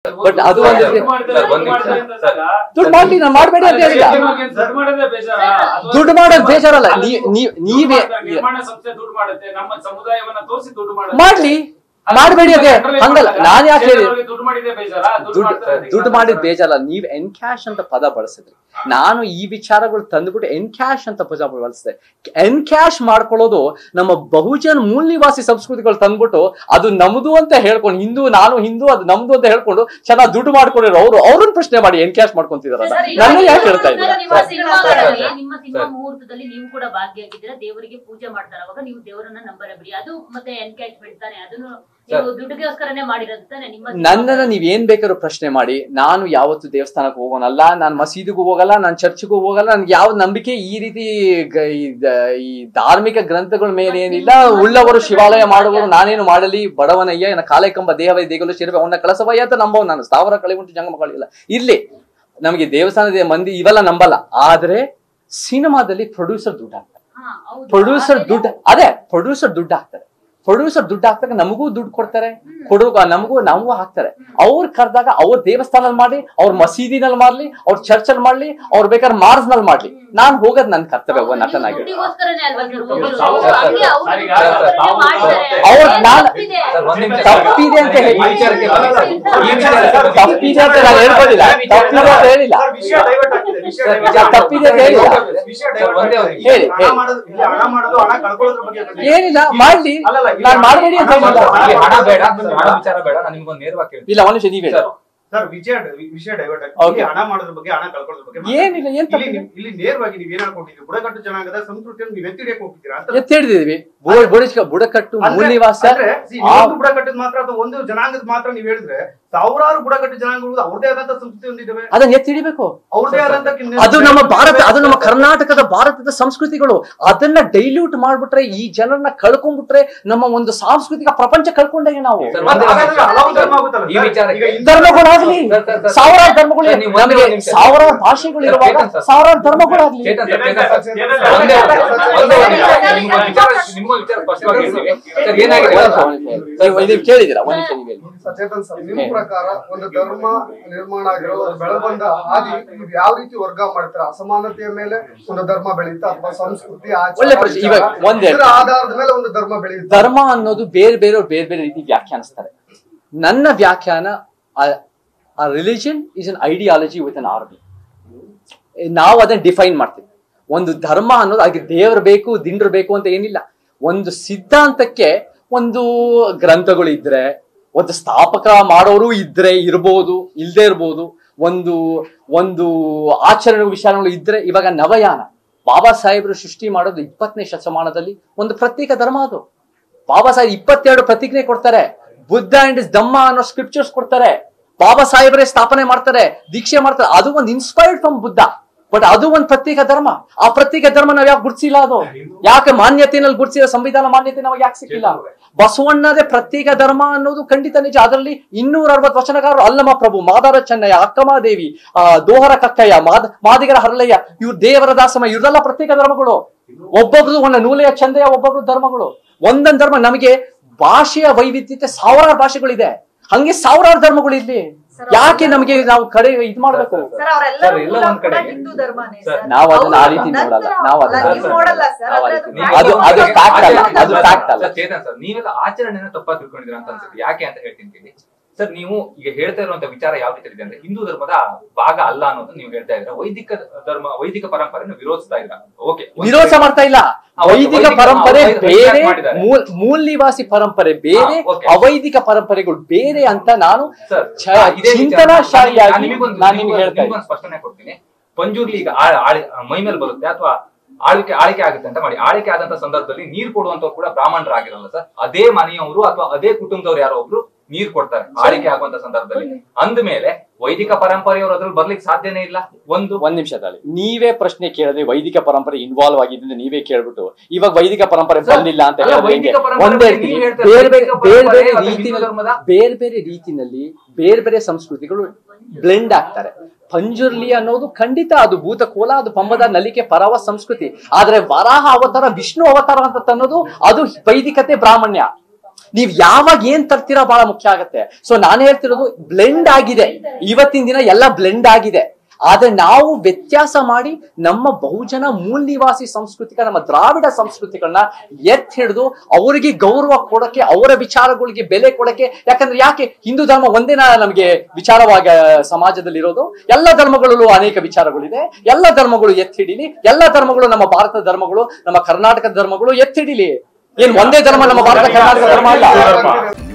But ಅದು ಒಂದು ದುಡ್ಡು ಮಾಡ್ತಾರೆ, ದುಡ್ಡು ಮಾಡ್ತಾರೆ ಅಂದಾಗ ದುಡ್ಡು ಮಾಡ್ಲಿ ನಾನು ಮಾಡಬೇಡಿ ಅಂತ ಹೇಳಿಲ್ಲ ದುಡ್ಡು ಮಾಡೋದೇ ಬೇಜಾರ ಅದು ದುಡ್ಡು ಮಾಡೋದು ಬೇಜಾರಲ್ಲ ನೀ- ನೀ- ನೀವೇ ನಿರ್ಮಾಣ ಸಂಸ್ಥೆ ದುಡ್ಡು ಮಾಡುತ್ತೆ ನಮ್ಮ ಸಮುದಾಯವನ್ನ ತೋರಿಸಿ ದುಡ್ಡು ಮಾಡುತ್ತೆ ಮಾಡ್ಲಿ ಮಾಡಬೇಡಿ ಅದೇ ಹಂಗಲ್ಲ ನಾನ್ ಯಾಕೆ ಹೇಳಿ ಜನರಿಗೆ ದುಡ್ಡು ಮಾಡಿದ್ದೆ ಬೇಜಾರ ದುಡ್ಡು ದುಡ್ಡು ಮಾಡ್ತಾರೆ ಅಂತ ದುಡ್ಡು ಈಗ ಮಾಡಿದ್ ಬೇಜಾರಲ್ಲ ನೀವ್ ಎನ್ಕ್ಯಾಶ್ ಅಂತ ಪದ ಬಳಸಿದ್ರಿ ನಾನು ಈ ವಿಚಾರಗಳು ತಂದ್ಬಿಟ್ಟು ಎನ್ಕ್ಯಾಶ್ ಅಂತ ಪದ ಬಳಸಿದೆ ಎನ್ಕ್ಯಾಶ್ ಮಾಡ್ಕೊಳ್ಳೋದು ನಮ್ಮ ಬಹುಜನ ಮೂಲ ನಿವಾಸಿ ಸಂಸ್ಕೃತಿಗಳು ತಂದ್ಬಿಟ್ಟು ಅದು ನಮ್ದು ಅಂತ ಹೇಳ್ಕೊಂಡು ಹಿಂದೂ ನಾನು ಹಿಂದೂ ಅದು ನಮ್ದು ಅಂತ ಹೇಳ್ಕೊಂಡು ಚೆನ್ನಾಗಿ ದುಡ್ಡು ಮಾಡ್ಕೊಂಡಿರೋ ಅವರು ಅವ್ರನ್ನ ಪ್ರಶ್ನೆ ಮಾಡಿ ಎನ್ಕ್ಯಾಶ್ ಮಾಡ್ಕೊಂತಿದಾರಲ್ಲ ಸರ್, ಈಗ ನನ್ನ ಯಾಕೆ ಹೇಳ್ತಾ ನಿಮ್ಮ ಇದ್ದೀರಾ ನಿಮ್ಮ ಸಿನಿಮಾಗಳಲ್ಲಿ, ಸರ್, ನಿಮ್ಮ ಸಿನಿಮಾ ಮುಹೂರ್ತದಲ್ಲಿ ನೀವು ಕೂಡ ಭಾಗಿಯಾಗಿದ್ದೀರಾ ದೇವರಿಗೆ ಪೂಜೆ ಮಾಡ್ತಾರೆ ಅವಾಗ ನೀವು ದೇವರನ್ನ ನಂಬರ ಬಿಡಿ ಅದು ಮತ್ತೆ ಎನ್ಕೇಜ್ಮೆಂಟ್ ತಾನೆ ಅದನ್ನು ನೀವು ದುಡ್ಡಿಗೋಸ್ಕರನೇ ಮಾಡಿರೋದು ತಾನೆ ನಿಮ್ಮ ನನ್ನನ್ನ ಸಿನಿಮಾದಲ್ಲಿ. ನೀವ್ ಏನ್ ಬೇಕಾದ್ರೂ ಪ್ರಶ್ನೆ ಮಾಡಿ ನಾನು ಯಾವತ್ತು ದೇವಸ್ಥಾನಕ್ಕೆ ಹೋಗೋನಲ್ಲ ನಾನು ಮಸೀದಿಗೂ ಹೋಗಲ್ಲ ನಾನು ಚರ್ಚ್ಗೂ ಹೋಗಲ್ಲ ನನ್ಗೆ ಯಾವ ನಂಬಿಕೆ ಈ ರೀತಿ ಗ- ಈ ದ- ಈ ಧಾರ್ಮಿಕ ಗ್ರಂಥಗಳ ಮೇಲೆ ಏನಿಲ್ಲ ಉಳ್ಳವರು ಶಿವಾಲಯ ಮಾಡುವರು ನಾನೇನು ಮಾಡಲಿ ಬಡವನಯ್ಯ ಏನ ಕಾಲೆ ಕಂಬ ದೇಹವೇ ದೇಗಲು ಶಿರವೆ ಅವನ ಕಳಸವಯ್ಯ ಅಂತ ನಂಬವ್ ನಾನು ಸ್ಥಾವರ ಕಳೆ ಉಂಟು ಜಂಗಮ ಕಳಿಲ್ಲ ಇರ್ಲಿ ನಮಗೆ ದೇವಸ್ಥಾನದ ಮಂದಿ ಇವೆಲ್ಲ ನಂಬಲ್ಲ ಆದ್ರೆ ಸಿನಿಮಾದಲ್ಲಿ ಪ್ರೊಡ್ಯೂಸರ್ ದುಡ್ಡು ಹಾಕ್ತಾರೆ ಹಾ, ಹೌದು. ಪ್ರೊಡ್ಯೂಸರ್ ಆಮೇಲೆ- ದುಡ್ಡು ಅದೇ ಪ್ರೊಡ್ಯೂಸರ್ ದುಡ್ಡು ಹಾಕ್ತಾರೆ ಪ್ರೊಡ್ಯೂಸರ್ ದುಡ್ಡು ಹಾಕ್ದಾಗ ನಮಗೂ ದುಡ್ಡು ಕೊಡ್ತಾರೆ ಕೊಡೋ ನಮಗೂ ನಮಗೂ ಹಾಕ್ತಾರೆ ಅವ್ರು ಕರೆದಾಗ ಅವ್ರ ದೇವಸ್ಥಾನದಲ್ಲಿ ಮಾಡ್ಲಿ ಅವ್ರ ಮಸೀದಿನಲ್ಲಿ ಮಾಡ್ಲಿ ಅವ್ರ ಚರ್ಚ್ ಅಲ್ಲಿ ಮಾಡ್ಲಿ ಅವ್ರ ಬೇಕಾದ್ರೆ ಮಾರ್ಸ್ ನಲ್ಲಿ ಮಾಡ್ಲಿ ನಾನ್ ಹೋಗೋದ್ ನನ್ ಕರ್ತವ್ಯ ಒಬ್ಬ ಹೌದು, ನೀವು ನಟನಾಗಿ ದುಡ್ಡಿಗೋಸ್ಕರನೇ ಅಲ್ವಾ ಸರ್ ಹೌದು, ಹೋಗಿರೋದು? ಹೌದು, ಹಂಗೆ ಅವ್ರು ಸರ್, ಈಗ ದುಡ್ಡಿಗೋಸ್ಕರನೇ ತಾವು- ಮಾಡ್ತಾರೆ. ಅವ್ರು ನಾನು- ತಪ್ಪಿದೆ. ಸರ್, ಒಂದ್ ನಿಮಿಷ. ತಪ್ಪಿದೆ ಅಂತ ಹೇಳಿ ಈ ವಿಚಾರಕ್ಕೆ ಬನ್ನಿ ಸರ್. ಈ ವಿಚಾರಕ್ಕೆ ಬನ್ನಿ. ತಪ್ಪಿದೆ ಅಂತ ನಾನು ಹೇಳ್ಕೊಳ್ಳಿಲ್ಲ ತಪ್ಪಿದೆ ಅಂತ ಹೇಳಿಲ್ಲ ಸರ್, ವಿಷಯ ಡೈವರ್ಟ್ ಆಗ್ತಿದೆ ವಿಷಯ ಸರ್, divert ವಿಚಾರ ಆಗ್ತಿದೆ. ತಪ್ಪಿದೆ ಅಂತ ಹೇಳಿಲ್ಲ. ವಿಷಯ ಸರ್, divert ಒಂದೇ ಆಗ್ತಿದೆ. ಹೇಳಿ, ಹಣ ಹೇಳಿ. ಮಾಡೋದು ಇಲ್ಲಿ ಹಣ ಮಾಡೋದು ಹಣ ಕಳ್ಕೊಳ್ಳೋದ್ರ ಬಗ್ಗೆ ಬಂದಿದೆ. ಏನಿಲ್ಲ ಮಾಡ್ಲಿ ಅಲ್ಲಲ್ಲ, ಇಲ್ಲಿ ನಾನ್ ಮಾಡಬೇಡಿ ಅಂತ ಹಣ ಹೇಳಿಲ್ಲ ಮಾಡೋದು- ಇಲ್ಲಿ ಹಣ ಬೇಡ ಹಣ ವಿಚಾರ ಬೇಡ ನಾನು ನಿಮ್ಗೊಂದು ನೇರವಾಗಿ ಕೇಳ್ತೀನಿ ಇಲ್ಲ ಒಂದ್ ನಿಮಿಷ ನೀವೇ ಸರ್, ಸರ್ ವಿಷಯ ವಿಷಯ ಡೈವರ್ಟ್ Okay. ಆಗ್ತಿದೆ ಹಣ ಮಾಡೋದ್ರ ಬಗ್ಗೆ ಹಣ ಕಳ್ಕೊಳ್ಳೋದ್ರ ಬಗ್ಗೆ ಏನಿಲ್ಲ ಏನ್ ಇಲ್ಲಿ ತಪ್ಪಿದೆ ನೀವು- ಇಲ್ಲಿ ನೇರವಾಗಿ ನೀವ್ ಏನ್ ಅನ್ಕೊಂಡಿದ್ದೀರಿ ಬುಡಕಟ್ಟು ಜನಾಂಗದ ಸಂಸ್ಕೃತಿಯನ್ನು ನೀವು ಎತ್ತಿ ಹಿಡಿಯಕ್ ಹೋಗ್ತಿದ್ದೀರಾ ಅಂತ ಎತ್ತಿ ಹಿಡಿದಿದ್ವಿ ಬುಡಕ ಬುಡಕಟ್ಟು ಅಂದ್ರೆ- ಮೂಲ ನಿವಾಸ ಅಂದ್ರೆ see, ಆ- ಒಂದು ಬುಡಕಟ್ಟದ ಮಾತ್ರ ಅಥವಾ ಒಂದು ಜನಾಂಗದ ಮಾತ್ರ ನೀವು ಹೇಳಿದ್ರೆ ಸಾವಿರಾರು ಬುಡಕಟ್ಟು ಜನಾಂಗಗಳು ಅವ್ರದೇ ಆದಂತ ಸಂಸ್ಕೃತಿ ಹೊಂದಿದ್ದಾವೆ ಅದನ್ನ ಎತ್ತಿ ಹಿಡಿಬೇಕು ಅವ್ರದೇ ಆದಂತ ಕಿನ್ನ- ಅದು ನಮ್ಮ ಭಾರತ ಅದು ನಮ್ಮ ಕರ್ನಾಟಕದ ಭಾರತದ ಸಂಸ್ಕೃತಿಗಳು ಅದನ್ನ ಡೈಲ್ಯೂಟ್ ಮಾಡ್ಬಿಟ್ರೆ ಈ ಜನರನ್ನ ಕಳ್ಕೊಂಡ್ಬಿಟ್ರೆ ನಮ್ಮ ಒಂದು ಸಾಂಸ್ಕೃತಿಕ ಪ್ರಪಂಚ ಕಳ್ಕೊಂಡಾಗೆ ನಾವು ಸರ್, ಮತ್ತೆ ಒಂದೇ ಹಾಗಾದ್ರೆ ಹಲವು ಧರ್ಮ ಆಗುತ್ತಲ್ಲ ಈ ಸರ್? ವಿಚಾರಕ್ಕೆ- ಈಗ ಹಿಂದೂ ಧರ್ಮಗಳಾಗ್ಲಿ ಸರ್, ಸರ್, ಸರ್, ಸಾವಿರಾರು ಧರ್ಮಗಳು ಸರ್, ನೀವು ಒಂದೇ ನಮಗೆ ಒಂದು ನಿಮಿಷ. ಸಾವಿರಾರು ಭಾಷೆಗಳು ಸರ್, ಇರುವಾಗ ಚೇತನ್ ಸರ್. ಸಾವಿರಾರು ಧರ್ಮಗಳಾಗ್ಲಿ ಚೇತನ್ ಸರ್, ಚೇತನ್ ಸರ್, ಚೇತನ್ ಒಂದೇ ಸರ್, ಒಂದೇ ಚೇತನ್ ಸರ್, ಒಂದೇ ಒಂದು ನಿಮಿಷ. ಚೇತನ್ ನಿಮ್ಗೊಂದು ಸರ್, ವಿಚಾರ ನಿಮ್ಗೊಂದು ವಿಚಾರ ಸ್ಪಷ್ಟವಾಗಿ ಹೇಳ್ತೀವಿ ಸರ್ ಏನಾಗಿದೆ ಒಂದ್ ನಿಮಿಷ, ಒಂದ್ ನಿಮಿಷ. ನೀವು ನೀವು ಕೇಳಿದಿರಾ ಒಂದ್ ನಿಮಿಷ ನೀವು ಹೇಳಿ. ಸಚೇತನ್ ಸರ್ ನಿಮ್ಮ ಪ್ರಕಾರ ಒಂದು ಧರ್ಮ ನಿರ್ಮಾಣ ಆಗಿರೋ ಒಂದು ಬೆಳಬಂದ ಹಾದಿ ನೀವು ಯಾವ ರೀತಿ ವರ್ಗ ಮಾಡ್ತೀರಾ ಅಸಮಾನತೆಯ ಮೇಲೆ ಒಂದು ಧರ್ಮ ಬೆಳೆಯುತ್ತಾ ಅಥವಾ ಸಂಸ್ಕೃತಿ ಆಚಾರ ಒಳ್ಳೆ ಪ್ರಶ್ನೆ. ಇವಾಗ ವಿಚಾರ, ಒಂದ್ ಹೇಳ್ತೀನಿ. ಇದರ ಆಧಾರದ ಮೇಲೆ ಒಂದು ಧರ್ಮ ಬೆಳೆಯುತ್ತೆ ಧರ್ಮ ಅನ್ನೋದು ಬೇರೆ ಬೇರೆ ಬೇರೆ ಬೇರೆ ರೀತಿ ವ್ಯಾಖ್ಯಾನಿಸ್ತಾರೆ ನನ್ನ ವ್ಯಾಖ್ಯಾನ religion is an ideology with an army ನಾವು ಅದನ್ನ ಡಿಫೈನ್ ಮಾಡ್ತೀವಿ ಒಂದು ಧರ್ಮ ಅನ್ನೋದು ಅದಕ್ಕೆ ದೇವ್ರು ಬೇಕು ದಿಂಡ್ರು ಬೇಕು ಅಂತ ಏನಿಲ್ಲ ಒಂದು ಸಿದ್ಧಾಂತಕ್ಕೆ ಒಂದು ಗ್ರಂಥಗಳು ಇದ್ರೆ ಒಂದು ಸ್ಥಾಪಕ ಮಾಡೋರು ಇದ್ರೆ ಇರ್ಬೋದು ಇಲ್ಲದೆ ಇರ್ಬೋದು ಒಂದು ಒಂದು ಆಚರಣೆ ವಿಚಾರಗಳು ಇದ್ರೆ ಇವಾಗ ನವಯಾನ ಬಾಬಾ ಸಾಹೇಬರು ಸೃಷ್ಟಿ ಮಾಡೋದು ಇಪ್ಪತ್ತನೇ ಶತಮಾನದಲ್ಲಿ ಒಂದು ಪ್ರತ್ಯೇಕ ಧರ್ಮ ಅದು ಬಾಬಾ ಸಾಹೇಬ್ ಇಪ್ಪತ್ತೆರಡು ಪ್ರತಿಜ್ಞೆ ಕೊಡ್ತಾರೆ ಬುದ್ಧ ಅಂಡ್ ಇಸ್ ಧಮ್ಮ ಅನ್ನೋ ಸ್ಕ್ರಿಪ್ಚರ್ಸ್ ಕೊಡ್ತಾರೆ ಬಾಬಾ ಸಾಹೇಬರೇ ಸ್ಥಾಪನೆ ಮಾಡ್ತಾರೆ ದೀಕ್ಷೆ ಮಾಡ್ತಾರೆ ಅದು ಒಂದು ಇನ್ಸ್ಪೈರ್ಡ್ ಫ್ರಮ್ ಬುದ್ಧ ಬಟ್ ಅದು ಒಂದು ಪ್ರತ್ಯೇಕ ಧರ್ಮ ಆ ಪ್ರತ್ಯೇಕ ಧರ್ಮ ನಾವ್ ಯಾಕೆ ಗುರ್ತಿಸಿಲ್ಲ ಅದು ಯಾಕೆ ಮಾನ್ಯತೆನಲ್ಲಿ ಗುರ್ತಿಸಿಲ್ಲ ಸಂವಿಧಾನ ಮಾನ್ಯತೆ ನಮಗೆ ಯಾಕೆ ಸಿಕ್ಕಿಲ್ಲ ಬಸವಣ್ಣದೇ ಪ್ರತ್ಯೇಕ ಧರ್ಮ ಅನ್ನೋದು ಖಂಡಿತ ನಿಜ ಅದರಲ್ಲಿ ಇನ್ನೂರ ಅರವತ್ತು ವಚನಗಾರರು ಅಲ್ಲಮ ಪ್ರಭು ಮಾದಾರ ಚೆನ್ನಯ್ಯ ಅಕ್ಕಮಾದೇವಿ ಆ ದೋಹರ ಕಕ್ಕಯ್ಯ ಮಾದ ಮಾದಿಗರ ಹರಳಯ್ಯ ಇವ್ರು ದೇವರ ದಾಸಮ ಇವರೆಲ್ಲ ಪ್ರತ್ಯೇಕ ಧರ್ಮಗಳು ಒಬ್ಬೊಬ್ರು ಒಂದು ನೂಲೆಯ ಚಂದೆಯ ಒಬ್ಬೊಬ್ರು ಧರ್ಮಗಳು ಒಂದೊಂದು ಧರ್ಮ ನಮಗೆ ಭಾಷೆಯ ವೈವಿಧ್ಯತೆ ಸಾವಿರಾರು ಭಾಷೆಗಳಿದೆ ಹಂಗೆ ಸಾವಿರಾರು ಧರ್ಮಗಳು ಇಲ್ಲಿ ಯಾಕೆ ನಮಗೆ ನಾವು ಕಡೆ ಇದು ಮಾಡ್ಬೇಕು ಸರ್ ಸರ್, ಅವರೆಲ್ಲರೂ ಎಲ್ಲ ಕೂಡ ಒಂದ್ ಕಡೆ ಕೂಡ ಹಿಂದೂ ಧರ್ಮನೇ ಸರ್, ಸರ್ ನಾವು ಅದನ್ನ ಆ ಹೌದು, ರೀತಿ ನಂತರ ನೋಡಲ್ಲ. ನಾವು ಅದನ್ನ ಅಲ್ಲ, ನೀವು ಸರ್, ನೋಡಲ್ಲ ಸರ್ ನಾವು ಆದ್ರೆ ಅದಕ್ಕೆ- ನೀವು- ಅದು- ಅದು ಆಚರಣೆ- fact ಅಲ್ಲ, ಆಚರಣೆ- ಅದು fact ಅಲ್ಲ. ಸರ್, ಚೇತನ್ ಸರ್ ನೀವೆಲ್ಲ ಆಚರಣೆನ ತಪ್ಪಾಗಿ ತಿಳ್ಕೊಂಡಿದ್ದೀರ ಅಂತ ಅನ್ಸುತ್ತೆ ಯಾಕೆ ಅಂತ ಹೇಳ್ತೀನಿ ಕೇಳಿ ಸರ್ ನೀವು ಈಗ ಹೇಳ್ತಾ ಇರುವಂತ ವಿಚಾರ ಯಾವ ರೀತಿ ಇದೆ ಅಂದ್ರೆ ಹಿಂದೂ ಧರ್ಮದ ಭಾಗ ಅಲ್ಲ ಅನ್ನೋದು ನೀವು ಹೇಳ್ತಾ ಇದ್ರ ವೈದಿಕ ಧರ್ಮ ವೈದಿಕ ಪರಂಪರೆಯನ್ನು ವಿರೋಧಿಸ್ತಾ ಇದ್ರ ಓಕೆ ವಿರೋಧ ಮಾಡ್ತಾ ಇಲ್ಲ ಹೌದು, ವೈದಿಕ ವೈದಿಕ- ಪರಂಪರೆ ವೈದಿಕ ಬೇರೆ ಮಾಡಿದ್ದಾರೆ. ಮೂಲ್ ಮೂಲ್ ನಿವಾಸಿ ಪರಂಪರೆ ಬೇರೆ ಹಾ, okay. ಅವೈದಿಕ ಪರಂಪರೆಗಳು ಬೇರೆ ಅಂತ ನಾನು ಸರ್ ಛ- ಇದೇ ವಿಚಾರ- ಚಿಂತನಾಶಾಲಿಯಾಗಿ ನಾನು ನಿಮಗೊಂದು- ನಾನು ನಿಮ್ಗೆ ನಿಮಗೊಂದು- ಹೇಳ್ತಾ ನಿಮಗೊಂದು ಸ್ಪಷ್ಟನೆ ಕೊಡ್ತೀನಿ ಪಂಜುರ್ಲಿ ಈಗ ಆಳ್- ಆಳ್- ಮೈ ಮೇಲೆ ಬರುತ್ತೆ ಅಥವಾ ಆಳ್ವಿಕೆ ಆಳಿಕೆ ಆಗುತ್ತೆ ಅಂತ ಮಾಡಿ ಆಳಿಕೆ ಆದಂತ ಸಂದರ್ಭದಲ್ಲಿ ನೀರ್ ಕೊಡುವಂತವ್ರು ಕೂಡ ಬ್ರಾಹ್ಮಣರಾಗಿರಲ್ಲ ಸರ್ ಅದೇ ಮನೆಯವರು ಅಥವಾ ಅದೇ ಕುಟುಂಬದವ್ರು ಯಾರೋ ಒಬ್ರು ನೀರ್ ಕೊಡ್ತಾರೆ ಆಳಿಕೆ ಆಗುವಂತ ಸಂದರ್ಭದಲ್ಲಿ ಅಂದ್ಮೇಲೆ ವೈದಿಕ ಪರಂಪರೆಯವರು ಅದ್ರಲ್ಲಿ ಬರ್ಲಿಕ್ಕೆ ಸಾಧ್ಯನೇ ಇಲ್ಲ ಒಂದು ಒಂದ್ ನಿಮಿಷ ತಾಳಿ ನೀವೇ ಪ್ರಶ್ನೆ ಕೇಳಿದ್ರೆ ವೈದಿಕ ಪರಂಪರೆ ಇನ್ವಾಲ್ವ್ ಆಗಿದ್ರೆ ನೀವೇ ಕೇಳ್ಬಿಟ್ಟು ಇವಾಗ ವೈದಿಕ ಪರಂಪರೆ ಸರ್, ಬಂದಿಲ್ಲ ಅಂತ ಅಲ್ಲ, ಹೇಳಿದ್ರೆ ವೈದಿಕ ಹೆಂಗೆ? ಪರಂಪರೆ ಒಂದೇ ಬಗ್ಗೆ ಹೇಳ್ತೀನಿ ನೀವು ಹೇಳ್ತಾ ಬೇರೆ ಬೇರೆ ವೈದಿಕ ಬೇರೆ ಬೇರೆ ಪರಂಪರೆ ರೀತಿನಲ್ಲಿ ಹಿಂದೂ ಧರ್ಮದ- ಬೇರೆ ಬೇರೆ ರೀತಿನಲ್ಲಿ ಬೇರೆ ಬೇರೆ ಸಂಸ್ಕೃತಿಗಳು ಬ್ಲೆಂಡ್ ಆಗ್ತಾರೆ ಪಂಜುರ್ಲಿ ಅನ್ನೋದು ಖಂಡಿತ ಅದು ಭೂತಕೋಲ ಅದು ಪಂಬದ ನಲಿಕೆ ಪರವ ಸಂಸ್ಕೃತಿ ಆದ್ರೆ ವರಾಹ ಅವತಾರ ವಿಷ್ಣು ಅವತಾರ ಅಂತ ಅನ್ನೋದು ಅದು ವೈದಿಕತೆ ಬ್ರಾಹ್ಮಣ್ಯ ನೀವ್ ಯಾವಾಗ ಏನ್ ತರ್ತೀರಾ ಬಹಳ ಮುಖ್ಯ ಆಗತ್ತೆ ಸೊ ನಾನು ಹೇಳ್ತಿರೋದು ಬ್ಲೆಂಡ್ ಆಗಿದೆ ಇವತ್ತಿನ ದಿನ ಎಲ್ಲ ಬ್ಲೆಂಡ್ ಆಗಿದೆ ಆದ್ರೆ ನಾವು ವ್ಯತ್ಯಾಸ ಮಾಡಿ ನಮ್ಮ ಬಹುಜನ ಮೂಲ ನಿವಾಸಿ ಸಂಸ್ಕೃತಿಕ ನಮ್ಮ ದ್ರಾವಿಡ ಸಂಸ್ಕೃತಿಗಳನ್ನ ಎತ್ ಹಿಡಿದು ಅವರಿಗೆ ಗೌರವ ಕೊಡಕ್ಕೆ ಅವರ ವಿಚಾರಗಳಿಗೆ ಬೆಲೆ ಕೊಡಕ್ಕೆ ಯಾಕಂದ್ರೆ ಯಾಕೆ ಹಿಂದೂ ಧರ್ಮ ಒಂದೇನ ನಮಗೆ ವಿಚಾರವಾಗ ಸಮಾಜದಲ್ಲಿ ಇರೋದು ಎಲ್ಲ ಧರ್ಮಗಳಲ್ಲೂ ಅನೇಕ ವಿಚಾರಗಳಿದೆ ಎಲ್ಲ ಧರ್ಮಗಳು ಎತ್ತಿ ಹಿಡೀಲಿ ಎಲ್ಲ ಧರ್ಮಗಳು ನಮ್ಮ ಭಾರತ ಧರ್ಮಗಳು ನಮ್ಮ ಕರ್ನಾಟಕ ಧರ್ಮಗಳು ಎತ್ತಿ ಹಿಡೀಲಿ ಏನ್ ಒಂದೇ ಧರ್ಮ ನಮ್ಮ ಭಾರತ ಕರ್ನಾಟಕ ಧರ್ಮ ಅಲ್ಲ